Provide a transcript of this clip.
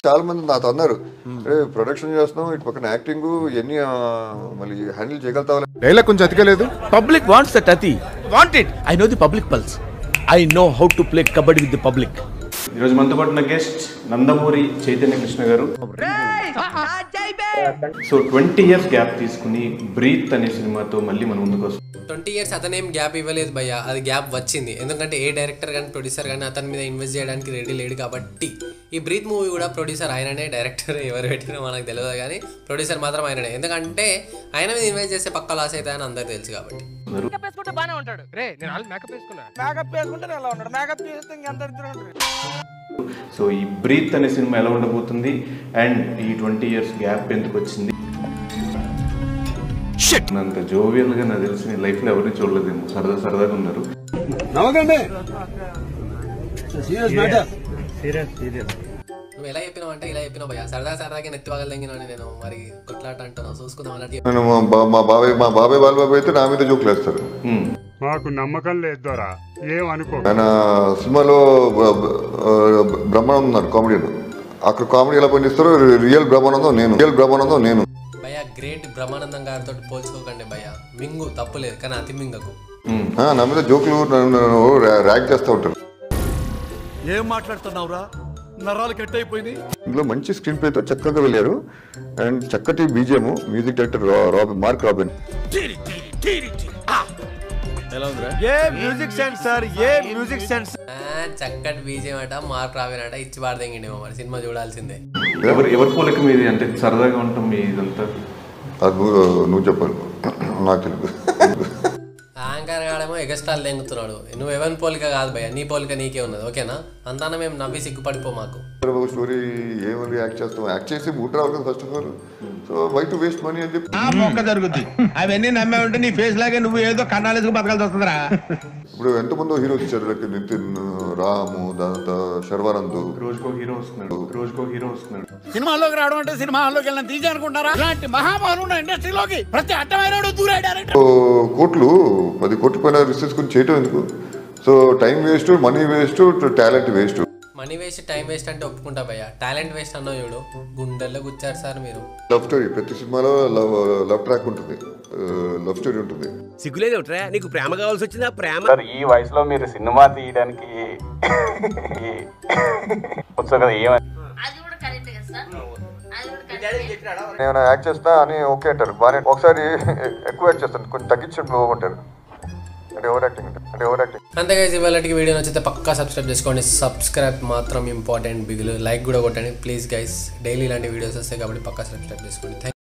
చాలా మంది నాతో అన్నారు "రే, ప్రొడక్షన్ చేస్తున్నాం ఇటు పక్కన యాక్టింగ్ ఇవన్నీ ఆ, మళ్ళీ హ్యాండిల్ చేయగలుగుతావా డైలాగ్ కొంచెం అతికలేదు పబ్లిక్ వాంట్స్ దట్ అతి want it I know the public pulse I know how to play kabaddi with the public ఈరోజు మనతో పాటు ఉన్న guest Nandamuri Chaitanya Krishna garu so twenty years gap తీసుకుని బ్రీత్ అనే సినిమాతో మళ్ళీ మన ముందుకు వస్తుంది ట్వంటీ ఇయర్స్ అతనేం గ్యాప్ ఇవ్వలేదు భయ్య అది గ్యాప్ వచ్చింది ఎందుకంటే ఏ డైరెక్టర్ కానీ ప్రొడ్యూసర్ కానీ అతని మీద ఇన్వెస్ట్ చేయడానికి రెడీ లేడు కాబట్టి ఈ బ్రీత్ మూవీ కూడా ప్రొడ్యూసర్ ఆయననే డైరెక్టర్ ఎవరు పెట్టినా మనకు తెలియదు కానీ ప్రొడ్యూసర్ మాత్రం ఆయననే ఎందుకంటే ఆయన మీద ఇన్వెస్ట్ చేస్తే పక్క లాస్ అవుతాయని అందరికి తెలుసు కాబట్టి సో ఈ బ్రీత్ అనే సినిమా ఎలా ఉండబోతుంది అండ్ ఈ ట్వంటీ ఇయర్స్ గ్యాప్ ఎందుకు వచ్చింది అంత జోవియల్ గా నాకు తెలిసి నేను లైఫ్ లో ఎవరిని చూడలేదేమో సరదా సరదాగా ఉన్నారు నువ్వు ఎలా చెప్పినావు అంటే ఇలా చెప్పినావు భయ్య సరదా సరదాగా నెత్తి పగలదెంగినా నేను మరి కొట్లాట అంటున్నావు చూసుకుందాం అన్నట్టు నేను మా బా- మా బాబాయ్ మా బాబాయ్ బాలబాబు అయితే నా మీద జోకులు వేస్తారు హ్మ్. మాకు నమ్మకం లేదు దొరా ఏం అనుకో ఆయన సినిమాలో బ- బ- ఆ, బ్రహ్మానందం ఉన్నారు కామెడీలో అక్కడ కామెడీ ఎలా పనిచేస్తారో రియల్ బ్రహ్మానందం నేను రియల్ బ్రహ్మానందం నేను భయ్య గ్రేట్ బ్రహ్మానందం గారితో పోల్చుకోకండి భయ్య మింగు తప్పులేదు కానీ అతి మింగకు హ్మ్. ఆ, నా మీద జోకులు నన్ను ర్యా- ర్యాక్ చేస్తూ ఉంటారు ఏం మాట్లాడుతున్నావురా నరాలు కట్ అయిపోయింది ఇందులో మంచి స్క్రీన్ ప్లేతో చక్కగా వెళ్ళారు అండ్ చక్కటి బీజిఎం మ్యూజిక్ డైరెక్టర్ రా- రాబిన్ మార్క్ రాబిన్ ఏ మ్యూజిక్ సెన్స్ సార్ ఏ మ్యూజిక్ సెన్స్ ఆ, చక్కటి బీజేం అట మార్క్ రావినట ఇచ్చి పాడదెంగిండేమో మరి సినిమా చూడాల్సిందే ఎవరు ఎవరి పోలిక మీది అంటే సరదాగా ఉంటాం మీ ఇదంతా అది నువ్వు నువ్వు చెప్పాలి నాకు తెలియదు యాంకర్ గాడేమో ఎగస్టాల్ దెంగుతున్నాడు నువ్వు ఎవరి పోలిక కాదు భయ్య నీ పోలిక నీకే ఉన్నది ఓకేనా అంతాన మేము నవ్వి సిగ్గుపడిపో మాకు చంద్రబాబు స్టోరీ ఏమని యాక్ట్ చేస్తాం యాక్ట్ చేసి మూట రావాలి కదా first of all so why to waste money అని చెప్పి మొక్క జరుగుద్ది అవన్నీ నమ్మే ఉంటే నీ ఫేస్ లాగే నువ్వు ఏదో కన్నాలేసుకు బతకాల్సి వస్తుందిరా ఇప్పుడు ఎంతమందో హీరోస్ ఇచ్చారు లైక్ నితిన్ రాము దాంత శర్వానంద్ రోజుకో హీరో వస్తున్నాడు రోజుకో హీరో వస్తున్నాడు సినిమాలోకి రావడం అంటే సినిమా హాల్లోకి వెళ్ళిన తీసి అనుకుంటారా ఇలాంటి మహామహులు ఇండస్ట్రీలోకి ప్రతి అడ్డమైన దూరే డైరెక్టర్ సో కోట్లు పది కోట్ల పైన రిసెర్చ్ కొని చేయటం ఎందుకు so time waste money waste talent waste money waste time waste అంటే ఒప్పుకుంటా భయ్య టాలెంట్ వేస్ట్ అన్నావు చూడు గుండెల్లో గుచ్చారు సార్ మీరు లవ్ స్టోరీ ప్రతి సినిమాలో లవ్ లవ్ ట్రాక్ ఉంటుంది లవ్ స్టోరీ ఉంటుంది సిగ్గులేదేమిట్రా నీకు ప్రేమ కావాల్సి వచ్చిందా ప్రేమ సార్ ఈ వయసులో మీరు సినిమా తీయడానికి వచ్చు కదా ఏమని అది కూడా కరెక్ట్ కదా సార్ అది కూడా కరెక్ట్ నేను యాక్ట్ చేస్తా అని ఓకే అంటారు బాగానే ఒకసారి ఎక్కువ యాక్ట్ చేస్తాను కొంచెం తగ్గించి పోమంటారు అంటే ఓవర్ యాక్టింగ్ అంటే ఓవర్ యాక్టింగ్ అంతే గైస్ ఇవాళకి వీడియో నచ్చితే పక్కా సబ్స్క్రైబ్ చేసుకోండి సబ్స్క్రైబ్ మాత్రం ఇంపార్టెంట్ బిగులు లైక్ కూడా కొట్టండి ప్లీజ్ గైస్ డైలీ ఇలాంటి వీడియోస్ వస్తాయి కాబట్టి పక్కా సబ్స్క్రైబ్ చేసుకోండి Thank-